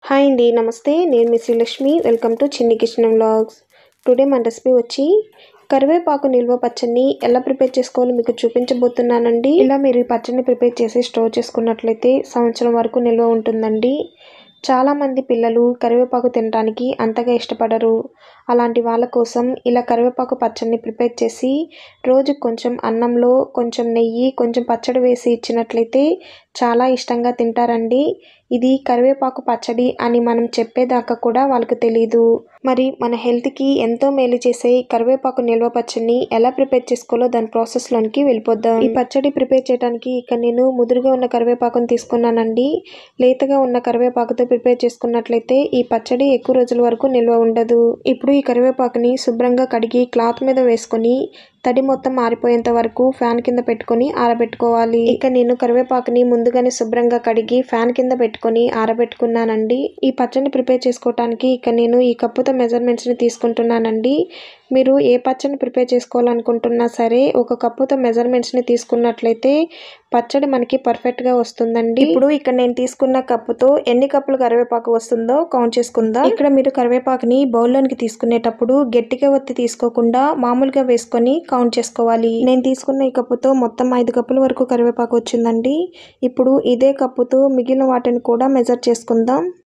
hi అండి నమస్తే నేను మీ Srilakshmi welcome to Chinni kitchen vlogs today మన రెసిపీ వచ్చి కరివేపాకు నిల్వ పచ్చడిని ఎలా ప్రిపేర్ చేసుకోవాలో మీకు చూపించబోతున్నానండి ఇలా మీరు ఈ పచ్చడిని ప్రిపేర్ చేసి స్టోర్ చేసుకున్నట్లయితే సంవత్సరం వరకు నిల్వ ఉంటుందండి చాలామంది పిల్లలు కరివేపాకు తినడానికి అంతగా ఇష్టపడరు అలాంటి వాళ్ళ కోసం ఇలా కరివేపాకు పచ్చడిని ప్రిపేర్ చేసి రోజు కొంచెం అన్నంలో కొంచెం నెయ్యి కొంచెం పచ్చడి వేసి ఇచ్చినట్లయితే చాలా ఇష్టంగా తింటారండి ఇది కరివేపాకు పచ్చడి అని మనం చెప్పేదాకా కూడా వాళ్ళకి తెలియదు మరి మన హెల్త్కి ఎంతో మేలు చేసే కరివేపాకు నిల్వ పచ్చడిని ఎలా ప్రిపేర్ చేసుకోవాలో దాని ప్రాసెస్లోనికి వెళ్ళిపోద్దాం ఈ పచ్చడి ప్రిపేర్ చేయడానికి ఇక్కడ నేను ముదురుగా ఉన్న కరివేపాకును తీసుకున్నానండి లేతగా ఉన్న కరివేపాకుతో ప్రిపేర్ చేసుకున్నట్లయితే ఈ పచ్చడి ఎక్కువ రోజుల వరకు నిల్వ ఉండదు ఇప్పుడు ఈ కరివేపాకుని శుభ్రంగా కడిగి క్లాత్ మీద వేసుకొని తడి మొత్తం ఆరిపోయేంత వరకు ఫ్యాన్ కింద పెట్టుకొని ఆరబెట్టుకోవాలి ఇక నేను కరివేపాకుని ముందుగానే శుభ్రంగా కడిగి ఫ్యాన్ కింద పెట్టుకొని ఆరబెట్టుకున్నానండి ఈ పచ్చడిని ప్రిపేర్ చేసుకోవడానికి ఇక నేను ఈ కప్పుతో మెజర్మెంట్స్ని తీసుకుంటున్నానండి మీరు ఏ పచ్చడిని ప్రిపేర్ చేసుకోవాలనుకుంటున్నా సరే ఒక కప్పుతో మెజర్మెంట్స్ని తీసుకున్నట్లయితే పచ్చడి మనకి పర్ఫెక్ట్గా వస్తుందండి ఇప్పుడు ఇక్కడ నేను తీసుకున్న కప్పుతో ఎన్ని కప్పులు కరివేపాకు వస్తుందో కౌంట్ చేసుకుందాం ఇక్కడ మీరు కరివేపాకుని బౌల్లోనికి తీసుకునేటప్పుడు గట్టిగా ఒత్తి తీసుకోకుండా మామూలుగా వేసుకొని కౌంట్ చేసుకోవాలి నేను తీసుకున్న ఈ కప్పుతో మొత్తం ఐదు కప్పుల వరకు కరివేపాకు వచ్చిందండి ఇప్పుడు ఇదే కప్పుతో మిగిలిన వాటిని కూడా మెజర్ చేసుకుందాం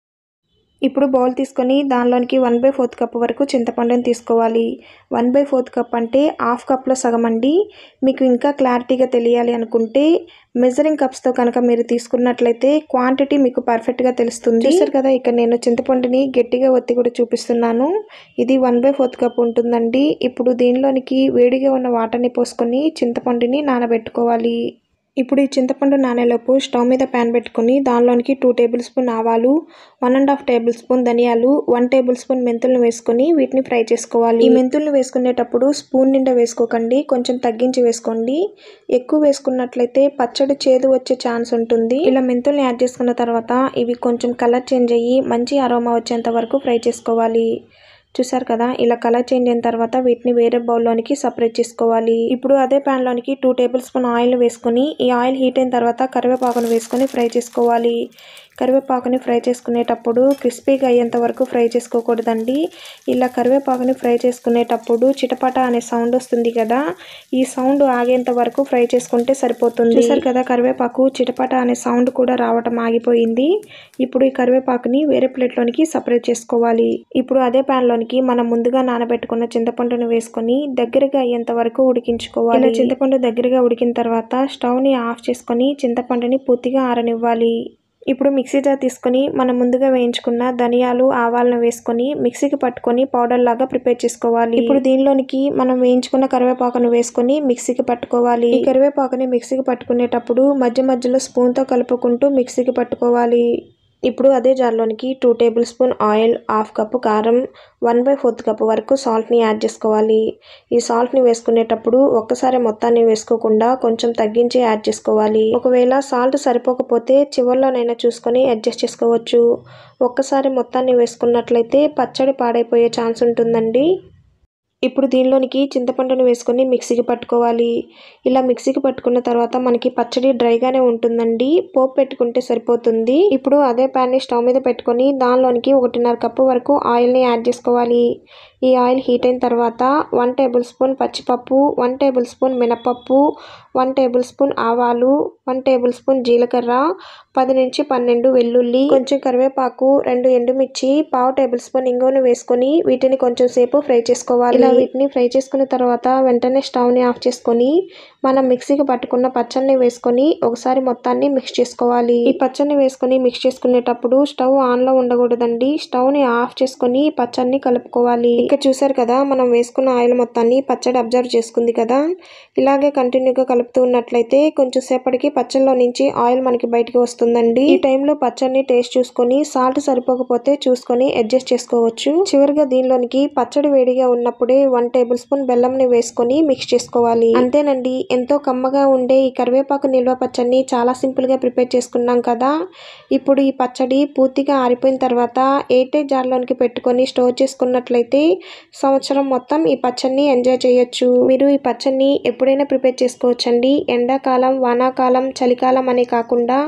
ఇప్పుడు బౌల్ తీసుకొని దానిలోనికి వన్ బై ఫోర్త్ కప్ వరకు చింతపండుని తీసుకోవాలి వన్ బై ఫోర్త్ కప్ అంటే హాఫ్ కప్లో సగం అండి మీకు ఇంకా క్లారిటీగా తెలియాలి అనుకుంటే మెజరింగ్ కప్స్తో కనుక మీరు తీసుకున్నట్లయితే క్వాంటిటీ మీకు పర్ఫెక్ట్గా తెలుస్తుంది చూసారు కదా ఇక్కడ నేను చింతపండుని గట్టిగా ఒత్తి కూడా చూపిస్తున్నాను ఇది వన్ బై ఫోర్త్ కప్ ఉంటుందండి ఇప్పుడు దీనిలోనికి వేడిగా ఉన్న వాటర్ని పోసుకొని చింతపండుని నానబెట్టుకోవాలి ఇప్పుడు ఈ చింతపండు నానేలోపు స్టవ్ మీద ప్యాన్ పెట్టుకొని దానిలోనికి టూ టేబుల్ స్పూన్ ఆవాలు one and half tablespoon ధనియాలు వన్ టేబుల్ స్పూన్ మెంతులను వేసుకొని వీటిని ఫ్రై చేసుకోవాలి ఈ మెంతులను వేసుకునేటప్పుడు స్పూన్ నిండా వేసుకోకండి కొంచెం తగ్గించి వేసుకోండి ఎక్కువ వేసుకున్నట్లయితే పచ్చడి చేదు వచ్చే ఛాన్స్ ఉంటుంది ఇలా మెంతుల్ని యాడ్ చేసుకున్న తర్వాత ఇవి కొంచెం కలర్ చేంజ్ అయ్యి మంచి అరోమా వచ్చేంత వరకు ఫ్రై చేసుకోవాలి చూసారు కదా ఇలా కలర్ చేంజ్ అయిన తర్వాత వీటిని వేరే బౌల్లోనికి సపరేట్ చేసుకోవాలి ఇప్పుడు అదే ప్యాన్లోనికి టూ టేబుల్ స్పూన్ ఆయిల్ వేసుకొని ఈ ఆయిల్ హీట్ అయిన తర్వాత కరివేపాకును వేసుకొని ఫ్రై చేసుకోవాలి కరివేపాకుని ఫ్రై చేసుకునేటప్పుడు క్రిస్పీగా అయ్యేంత వరకు ఫ్రై చేసుకోకూడదండి ఇలా కరివేపాకుని ఫ్రై చేసుకునేటప్పుడు చిటపట అనే సౌండ్ వస్తుంది కదా ఈ సౌండ్ ఆగేంత వరకు ఫ్రై చేసుకుంటే సరిపోతుంది చూసారు కదా కరివేపాకు చిటపట అనే సౌండ్ కూడా రావటం ఆగిపోయింది ఇప్పుడు ఈ కరివేపాకుని వేరే ప్లేట్లోనికి సపరేట్ చేసుకోవాలి ఇప్పుడు అదే ప్యాన్లోనికి మనం ముందుగా నానబెట్టుకున్న చింతపండును వేసుకొని దగ్గరగా అయ్యేంత వరకు ఉడికించుకోవాలి ఇలా చింతపండు దగ్గరగా ఉడికిన తర్వాత స్టవ్ని ఆఫ్ చేసుకొని చింతపండుని పూర్తిగా ఆరనివ్వాలి ఇప్పుడు మిక్సీ జార్ తీసుకొని మనం ముందుగా వేయించుకున్న ధనియాలు ఆవాలను వేసుకొని మిక్సీకి పట్టుకొని పౌడర్ లాగా ప్రిపేర్ చేసుకోవాలి ఇప్పుడు దీనిలోనికి మనం వేయించుకున్న కరివేపాకును వేసుకొని మిక్సీకి పట్టుకోవాలి ఈ కరివేపాకుని మిక్సీకి పట్టుకునేటప్పుడు మధ్య మధ్యలో స్పూన్తో కలుపుకుంటూ మిక్సీకి పట్టుకోవాలి ఇప్పుడు అదే జార్లోనికి two tablespoon oil half cup కారం వన్ బై ఫోర్త్ కప్ వరకు సాల్ట్ని యాడ్ చేసుకోవాలి ఈ సాల్ట్ని వేసుకునేటప్పుడు ఒక్కసారి మొత్తాన్ని వేసుకోకుండా కొంచెం తగ్గించి యాడ్ చేసుకోవాలి ఒకవేళ సాల్ట్ సరిపోకపోతే చివరిలోనైనా చూసుకొని అడ్జస్ట్ చేసుకోవచ్చు ఒక్కసారి మొత్తాన్ని వేసుకున్నట్లయితే పచ్చడి పాడైపోయే ఛాన్స్ ఉంటుందండి ఇప్పుడు దీనిలోనికి చింతపండును వేసుకొని మిక్సీకి పట్టుకోవాలి ఇలా మిక్సీకి పట్టుకున్న తర్వాత మనకి పచ్చడి డ్రైగానే ఉంటుందండి పోపు పెట్టుకుంటే సరిపోతుంది ఇప్పుడు అదే ప్యాన్ని స్టవ్ మీద పెట్టుకొని దానిలోనికి ఒకటిన్నర కప్పు వరకు ఆయిల్ని యాడ్ చేసుకోవాలి ఈ ఆయిల్ హీట్ అయిన తర్వాత వన్ టేబుల్ స్పూన్ పచ్చిపప్పు వన్ టేబుల్ స్పూన్ మినపప్పు వన్ టేబుల్ స్పూన్ ఆవాలు వన్ టేబుల్ స్పూన్ జీలకర్ర పది నుంచి పన్నెండు వెల్లుల్లి కొంచెం కరివేపాకు రెండు ఎండుమిర్చి పావు టేబుల్ స్పూన్ ఇంగువను వేసుకొని వీటిని కొంచెం సేపు ఫ్రై చేసుకోవాలి ఇలా వీటిని ఫ్రై చేసుకున్న తర్వాత వెంటనే స్టవ్ని ఆఫ్ చేసుకొని మనం మిక్సీకి పట్టుకున్న పచ్చడిని వేసుకొని ఒకసారి మొత్తాన్ని మిక్స్ చేసుకోవాలి ఈ పచ్చడిని వేసుకొని మిక్స్ చేసుకునేటప్పుడు స్టవ్ ఆన్లో ఉండకూడదండి స్టవ్ని ఆఫ్ చేసుకొని పచ్చడిని కలుపుకోవాలి ఇక్కడ చూసారు కదా మనం వేసుకున్న ఆయిల్ మొత్తాన్ని పచ్చడి అబ్జర్వ్ చేసుకుంది కదా ఇలాగే కంటిన్యూగా కలుపుతూ ఉన్నట్లయితే కొంచెం సేపటికి పచ్చడిలో నుంచి ఆయిల్ మనకి బయటకు వస్తుందండి ఈ టైంలో పచ్చడిని టేస్ట్ చూసుకొని సాల్ట్ సరిపోకపోతే చూసుకొని అడ్జస్ట్ చేసుకోవచ్చు చివరిగా దీనిలోనికి పచ్చడి వేడిగా ఉన్నప్పుడే వన్ టేబుల్ స్పూన్ బెల్లంని వేసుకొని మిక్స్ చేసుకోవాలి అంతేనండి ఎంతో కమ్మగా ఉండే ఈ కరివేపాకు నిల్వ పచ్చడిని చాలా సింపుల్గా ప్రిపేర్ చేసుకున్నాం కదా ఇప్పుడు ఈ పచ్చడి పూర్తిగా ఆరిపోయిన తర్వాత ఏటే జార్లోనికి పెట్టుకొని స్టోర్ చేసుకున్నట్లయితే సంవత్సరం మొత్తం ఈ పచ్చడిని ఎంజాయ్ చేయొచ్చు మీరు ఈ పచ్చడిని ఎప్పుడైనా ప్రిపేర్ చేసుకోవచ్చండి ఎండాకాలం వానాకాలం చలికాలం అనే కాకుండా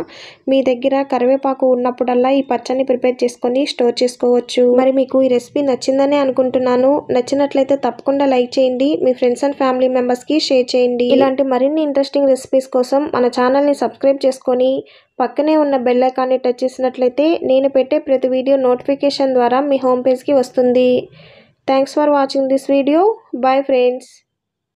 మీ దగ్గర కరివేపాకు ఉన్నప్పుడల్లా ఈ పచ్చడిని ప్రిపేర్ చేసుకొని స్టోర్ చేసుకోవచ్చు మరి మీకు ఈ రెసిపీ నచ్చిందనే అనుకుంటున్నాను నచ్చినట్లయితే తప్పకుండా లైక్ చేయండి మీ ఫ్రెండ్స్ అండ్ ఫ్యామిలీ మెంబర్స్కి షేర్ చేయండి ఇలాంటి మరిన్ని ఇంట్రెస్టింగ్ రెసిపీస్ కోసం మన ఛానల్ని సబ్స్క్రైబ్ చేసుకొని పక్కనే ఉన్న బెల్ ఐకాన్ని టచ్ చేసినట్లయితే నేను పెట్టే ప్రతి వీడియో నోటిఫికేషన్ ద్వారా మీ హోమ్ పేజ్కి వస్తుంది thanks for watching this video bye friends